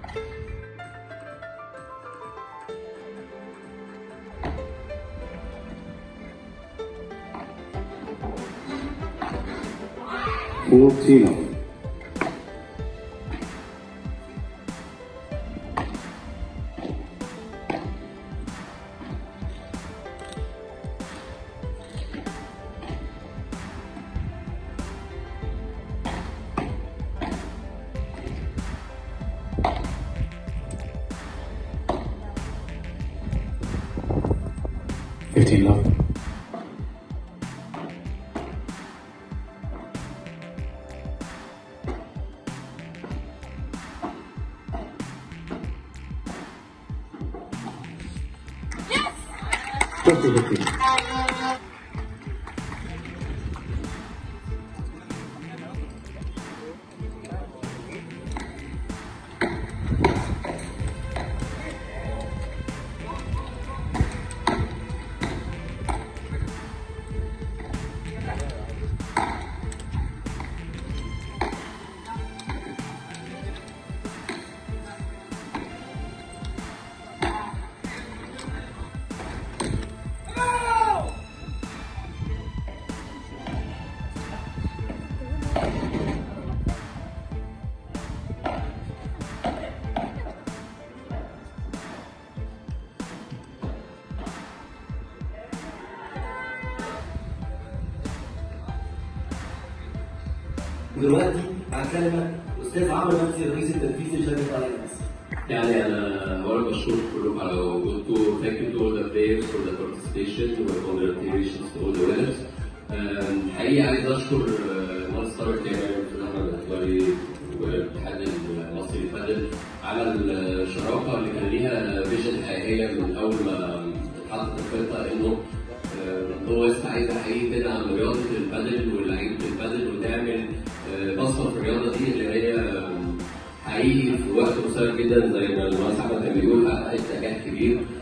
Fourteen. Fifteen love. Fifty fifty. ودلوقتي هكلمك استاذ عمرو نفسي رئيس التنفيذي لشركه الاينس يعني انا اولا بشكر كلكم على وجودكم thank you to all the players for the participation و congratulations to all the winners آم، الحقيقه عايز اشكر مال ستار كاميرا الاستاذ احمد الاتواري والاتحاد المصري للبادل على الشراكه اللي كان ليها فيجن حقيقيه من اول ما اتحطت الخطه انه آه، هو لسه عايز حقيقي تدعم رياضه البادل ولعيبه البادل وتعمل آه، بصمه في الرياضه دي اللي هي آم، حقيقي في وقت قصير جدا زي ما المهندس احمد كان بيقول حققت نجاح كبير